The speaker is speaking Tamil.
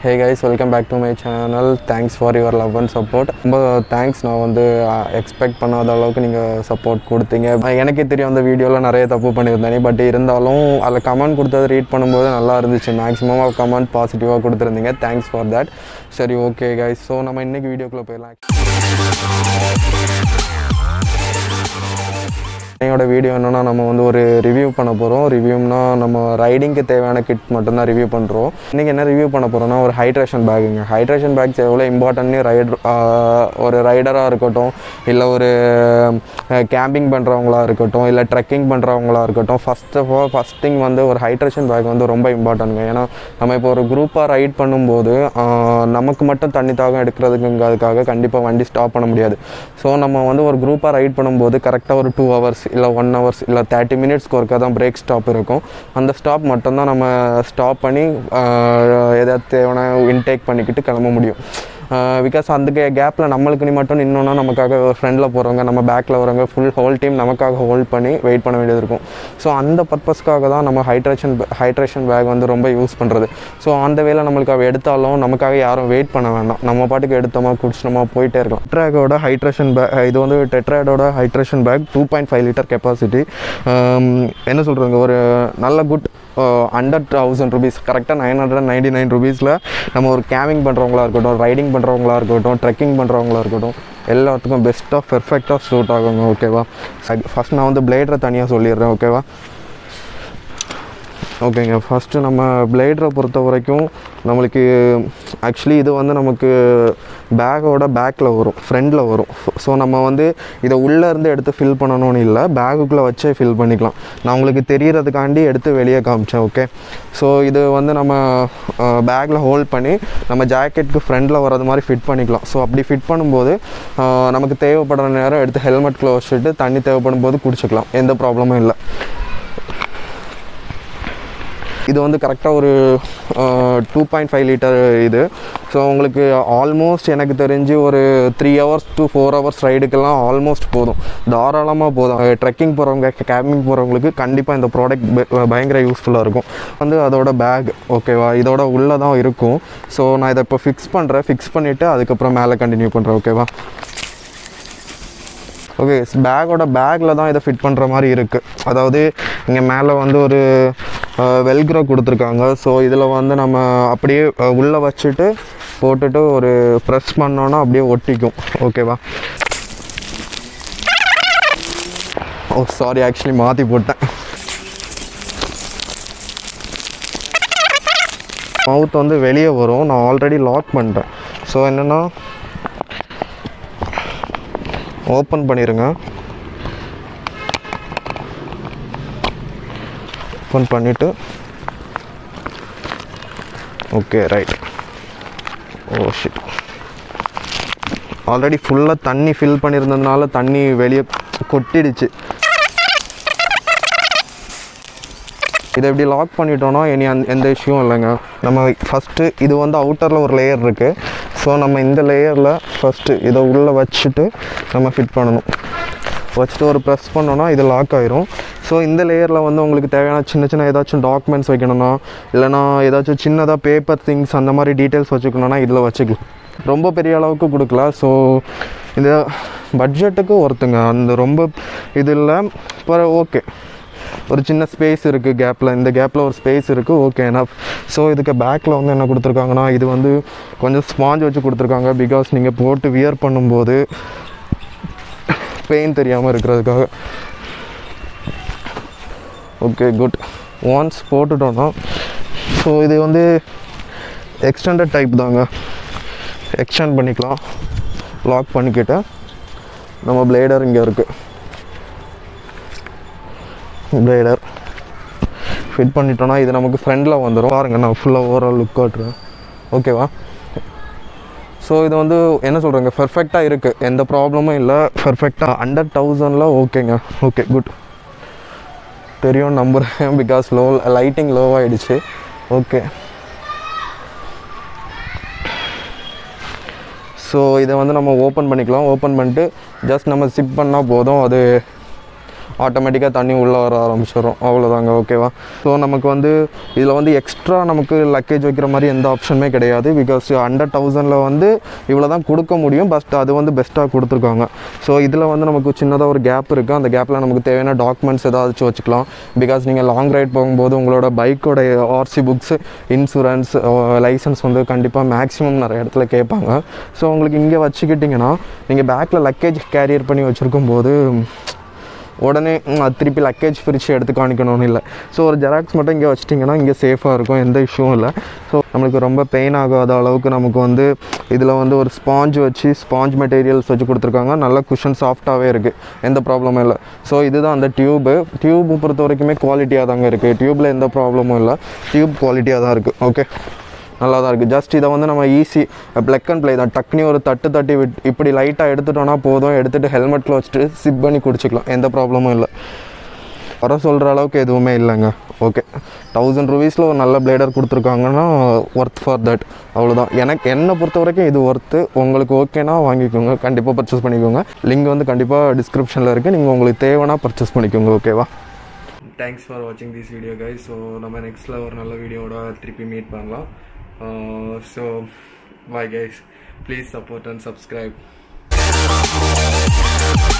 hey guys welcome back to my channel thanks for your love and support ரொம்ப தேங்க்ஸ் நான் வந்து எக்ஸ்பெக்ட் பண்ணாத அளவுக்கு நீங்கள் சப்போர்ட் கொடுத்தீங்க அஹ் எனக்கே தெரியும் அந்த வீடியோவில் நிறைய தப்பு பண்ணியிருந்தேன் பட் இருந்தாலும் அதில் கமெண்ட் கொடுத்தது ரீட் பண்ணும்போது நல்லா இருந்துச்சு மேக்ஸிமம் ஆஃப் கமெண்ட் பாசிட்டிவாக கொடுத்துருந்தீங்க தேங்க்ஸ் ஃபார் தட் சரி ஓகே கைஸ் ஸோ நம்ம இன்றைக்கி வீடியோக்குள்ளே போயிடலாம் என்னோட வீடியோ என்னன்னா நம்ம வந்து ஒரு ரிவ்யூ பண்ண போகிறோம் ரிவ்யூம்னா நம்ம ரைடிங்க்கு தேவையான கிட் மட்டும்தான் ரிவ்யூ பண்ணுறோம் இன்றைக்கி என்ன ரிவ்யூ பண்ண போகிறோம்னா ஒரு ஹைட்ரேஷன் பேக்குங்க ஹைட்ரேஷன் பேக்ஸ் எவ்வளோ இம்பார்ட்டன்ட்னு ரைடர் ஒரு ரைடராக இருக்கட்டும் இல்லை ஒரு கேம்பிங் பண்ணுறவங்களா இருக்கட்டும் இல்லை ட்ரெக்கிங் பண்ணுறவங்களா இருக்கட்டும் first of all first thing வந்து ஒரு ஹைட்ரேஷன் பேக் வந்து ரொம்ப இம்பார்ட்டன்ட்ங்க ஏன்னா நம்ம இப்போ ஒரு குரூப்பாக ரைட் பண்ணும்போது ஆஹ், நமக்கு மட்டும் தண்ணி தாகம் எடுக்கிறதுக்குங்கிறதுக்காக கண்டிப்பாக வண்டி ஸ்டாப் பண்ண முடியாது ஸோ நம்ம வந்து ஒரு குரூப்பாக ரைட் பண்ணும்போது கரெக்டாக ஒரு டூ ஹவர்ஸ் இல்லை ஒன் ஹவர்ஸ் இல்லை தேர்ட்டி மினிட்ஸ்க்கு ஒருக்கா தான் பிரேக் ஸ்டாப் இருக்கும் அந்த ஸ்டாப் மட்டும்தான் நம்ம ஸ்டாப் பண்ணி ஆஹ், ஏதாவது தேவையான இன்டேக் பண்ணிக்கிட்டு கிளம்ப முடியும் பிகாஸ் அந்த கேப்பில் நம்மளுக்கு நீ மட்டும் நின்னோன்னா நமக்காக ஃப்ரெண்டில் போகிறவங்க நம்ம பேக்கில் வரவங்க ஃபுல் ஹோல் டீம் நமக்காக ஹோல்ட் பண்ணி வெயிட் பண்ண வேண்டியது இருக்கும் ஸோ அந்த பர்பஸ்க்காக தான் நம்ம ஹைட்ரேஷன் ஹைட்ரேஷன் பேக் வந்து ரொம்ப யூஸ் பண்ணுறது ஸோ அந்த வேலை நம்மளுக்கு அவ எடுத்தாலும் நமக்காக யாரும் வெயிட் பண்ண வேண்டாம் நம்ம பாட்டுக்கு எடுத்தோமா குடிச்சிட்டோமா போயிட்டே இருக்கலாம் டெட்ராகோட ஹைட்ரேஷன் பேக் இது வந்து டெட்ராடோட hydration pack two point five litre capacity என்ன சொல்கிறதுங்க ஒரு நல்ல குட் அண்டர் தௌசண்ட் ருபீஸ் கரெக்டாக நைன் ஹண்ட்ரட் நைன்டி நைன் ருபீஸில் நம்ம ஒரு கேமிங் பண்ணுறவங்களா இருக்கட்டும் ரைடிங் பண்ணுறவங்களா இருக்கட்டும் ட்ரெக்கிங் பண்ணுறவங்களா இருக்கட்டும் எல்லாத்துக்கும் பெஸ்ட்டாக பெர்ஃபெக்டாக சூட் ஆகுங்க ஓகேவா ஃபஸ்ட் நான் வந்து பிளேடரை தனியாக சொல்லிடுறேன் ஓகேவா ஓகேங்க ஃபஸ்ட்டு நம்ம பிளேடரை பொறுத்த வரைக்கும் நம்மளுக்கு ஆக்சுவலி இது வந்து நமக்கு பேக்கோட பேக்கில் வரும் ஃப்ரண்டில் வரும் ஸோ நம்ம வந்து இதை உள்ளே இருந்து எடுத்து ஃபில் பண்ணணும்னு இல்லை பேக்குக்குள்ளே வச்சே ஃபில் பண்ணிக்கலாம் நான் உங்களுக்கு தெரியறதுக்காண்டி எடுத்து வெளியே காமிச்சேன் ஓகே ஸோ இது வந்து நம்ம பேக்கில் ஹோல்ட் பண்ணி நம்ம ஜாக்கெட்டுக்கு ஃப்ரண்டில் வர்றது மாதிரி ஃபிட் பண்ணிக்கலாம் ஸோ அப்படி ஃபிட் பண்ணும்போது ஆஹ், நமக்கு தேவைப்படுற நேரம் எடுத்து ஹெல்மெட்டில் வச்சுட்டு தண்ணி தேவைப்படும் போது குடிச்சிக்கலாம் எந்த ப்ராப்ளமும் இல்லை இது வந்து கரெக்டாக ஒரு டூ பாயிண்ட் ஃபைவ் லிட்டர் இது ஸோ உங்களுக்கு ஆல்மோஸ்ட் எனக்கு தெரிஞ்சு ஒரு three hours to four hours ரைடுக்கெல்லாம் ஆல்மோஸ்ட் போதும் தாராளமாக போதும் ட்ரெக்கிங் போகிறவங்க கேம்பிங் போகிறவங்களுக்கு கண்டிப்பாக இந்த ப்ராடக்ட் பயங்கர யூஸ்ஃபுல்லாக இருக்கும் வந்து அதோட பேக் ஓகேவா இதோட உள்ளே தான் இருக்கும் ஸோ நான் இதை இப்போ ஃபிக்ஸ் பண்ணுறேன் ஃபிக்ஸ் பண்ணிவிட்டு அதுக்கப்புறம் மேலே கண்டினியூ பண்ணுறேன் ஓகேவா ஓகே பேக்கோட பேக்கில் தான் இதை ஃபிட் பண்ணுற மாதிரி இருக்குது அதாவது இங்கே மேலே வந்து ஒரு வெல்க்ரோ கொடுத்துருக்காங்க ஸோ இதில் வந்து நம்ம அப்படியே உள்ளே வச்சுட்டு போட்டுட்டு ஒரு ப்ரெஸ் பண்ணோன்னா அப்படியே ஒட்டிக்கும் ஓகேவா ஓ சாரி ஆக்சுவலி மாற்றி போட்டேன் மவுத் வந்து வெளியே வரும் நான் ஆல்ரெடி லாக் பண்ணிட்டேன் ஸோ என்னென்னா ஓப்பன் பண்ணிடுங்க ஓப்பன் பண்ணிவிட்டு okay right oh shit already ஃபுல்லாக தண்ணி ஃபில் பண்ணியிருந்ததுனால தண்ணி வெளியே கொட்டிடுச்சு இதை இப்படி லாக் பண்ணிட்டோன்னா இனி அந்த எந்த இஷ்யூவும் இல்லைங்க நம்ம ஃபஸ்ட்டு இது வந்து அவுட்டரில் ஒரு லேயர் இருக்குது ஸோ நம்ம இந்த லேயரில் ஃபஸ்ட்டு இதை உள்ளே வச்சுட்டு நம்ம ஃபிட் பண்ணணும் வச்சுட்டு ஒரு ப்ரெஸ் பண்ணோன்னா இது லாக் ஆயிரும் ஸோ இந்த லேயரில் வந்து உங்களுக்கு தேவையான சின்ன சின்ன ஏதாச்சும் டாக்குமெண்ட்ஸ் வைக்கணும்னா இல்லைனா ஏதாச்சும் சின்னதாக பேப்பர் திங்ஸ் அந்த மாதிரி டீட்டெயில்ஸ் வச்சுக்கணுன்னா இதில் வச்சுக்கலாம் ரொம்ப பெரிய அளவுக்கு கொடுக்கல ஸோ இந்த பட்ஜெட்டுக்கு ஒருத்துங்க அந்த ரொம்ப இது இல்லை இப்போ ஓகே ஒரு சின்ன ஸ்பேஸ் இருக்குது கேப்பில் இந்த கேப்பில் ஒரு ஸ்பேஸ் இருக்குது ஓகே என்ன ஸோ இதுக்கு பேக்கில் வந்து என்ன கொடுத்துருக்காங்கன்னா இது வந்து கொஞ்சம் ஸ்பாஞ்ச் வச்சு கொடுத்துருக்காங்க பிகாஸ் நீங்கள் போட்டு வியர் பண்ணும்போது பெயின் தெரியாமல் இருக்கிறதுக்காக ஓகே குட் ஒன்ஸ் போட்டுட்டோன்னா ஸோ இது வந்து எக்ஸ்டெண்டட் டைப் தாங்க எக்ஸ்டெண்ட் பண்ணிக்கலாம் லாக் பண்ணிக்கிட்டு நம்ம பிளேடர் இங்கே இருக்குது பிளேடர் ஃபிட் பண்ணிட்டோன்னா இது நமக்கு ஃப்ரண்டில் வந்துடும் பாருங்க நான் ஃபுல்லாக ஓவரால் லுக் காட்டுறேன் ஓகேவா ஸோ இது வந்து என்ன சொல்கிறேங்க பெர்ஃபெக்டாக இருக்குது எந்த ப்ராப்ளமும் இல்லை பெர்ஃபெக்டாக அண்டர் தௌசண்டில் ஓகேங்க ஓகே குட் தெரியும் நம்புகிறேன் பிகாஸ் லோ லைட்டிங் லோவாகிடுச்சு ஓகே ஸோ இதை வந்து நம்ம ஓப்பன் பண்ணிக்கலாம் ஓப்பன் பண்ணிட்டு ஜஸ்ட் நம்ம சிப் பண்ணால் போதும் அது ஆட்டோமேட்டிக்காக தண்ணி உள்ளே வர ஆரம்பிச்சிடும் அவ்வளோதாங்க ஓகேவா ஸோ நமக்கு வந்து இதில் வந்து எக்ஸ்ட்ரா நமக்கு லக்கேஜ் வைக்கிற மாதிரி எந்த ஆப்ஷனுமே கிடையாது பிகாஸ் ஹண்ட்ரட் தௌசண்டில் வந்து இவ்வளோ தான் கொடுக்க முடியும் பட் அது வந்து பெஸ்ட்டாக கொடுத்துருக்காங்க ஸோ இதில் வந்து நமக்கு சின்னதாக ஒரு கேப் இருக்குது அந்த கேப்பில் நமக்கு தேவையான டாக்குமெண்ட்ஸ் ஏதாச்சும் வச்சுக்கலாம் பிகாஸ் நீங்கள் லாங் ரைட் போகும்போது உங்களோட பைக்கோட ஆர்சி புக்ஸ் இன்சூரன்ஸ் லைசன்ஸ் வந்து கண்டிப்பாக மேக்ஸிமம் நிறைய இடத்துல கேட்பாங்க ஸோ உங்களுக்கு இங்கே வச்சுக்கிட்டிங்கன்னா நீங்கள் பேக்கில் லக்கேஜ் கேரியர் பண்ணி வச்சுருக்கும் போது உடனே ம், அது திருப்பி லக்கேஜ் பிரித்து எடுத்து காணிக்கணும்னு இல்லை ஸோ ஒரு ஜெராக்ஸ் மட்டும் இங்கே வச்சிட்டிங்கன்னா இங்கே சேஃபாக இருக்கும் எந்த இஷ்யூவும் இல்லை ஸோ நம்மளுக்கு ரொம்ப பெயின் ஆகாத அளவுக்கு நமக்கு வந்து இதில் வந்து ஒரு ஸ்பாஞ்ச் வச்சு ஸ்பாஞ்ச் மெட்டீரியல்ஸ் வச்சு கொடுத்துருக்காங்க நல்ல குஷன் சாஃப்டாகவே இருக்குது எந்த ப்ராப்ளமும் இல்லை ஸோ இதுதான் அந்த டியூபு டியூப் பொறுத்த வரைக்குமே குவாலிட்டியாக தாங்க இருக்குது டியூப்பில் எந்த ப்ராப்ளமும் இல்லை டியூப் குவாலிட்டியாக தான் இருக்குது ஓகே நல்லா தான் இருக்குது ஜஸ்ட் இதை வந்து நம்ம ஈஸி பிளக் அண்ட் ப்ளே தான் டக்குனி ஒரு தட்டு தட்டி விட் இப்படி லைட்டாக எடுத்துட்டோன்னா போதும் எடுத்துகிட்டு ஹெல்மெட்டில் வச்சுட்டு சிப் பண்ணி குடிச்சிக்கலாம் எந்த ப்ராப்ளமும் இல்லை வர சொல்கிற அளவுக்கு எதுவுமே இல்லைங்க ஓகே தௌசண்ட் ருபீஸில் ஒரு நல்ல பிளேடர் கொடுத்துருக்காங்கன்னா ஒர்த் ஃபார் தட் அவ்வளோதான் எனக்கு என்னை பொறுத்த வரைக்கும் இது ஒர்த்து உங்களுக்கு ஓகேனா வாங்கிக்கோங்க கண்டிப்பாக பர்ச்சேஸ் பண்ணிக்கோங்க லிங்க் வந்து கண்டிப்பாக டிஸ்கிரிப்ஷனில் இருக்குது நீங்கள் உங்களுக்கு தேவைன்னா பர்ச்சேஸ் பண்ணிக்கோங்க ஓகேவா தேங்க்ஸ் ஃபார் வாட்சிங் திஸ் வீடியோ கைஸ் ஸோ நம்ம நெக்ஸ்ட்டில் ஒரு நல்ல வீடியோவோட திருப்பி மீட் பண்ணலாம் so bye guys please support and subscribe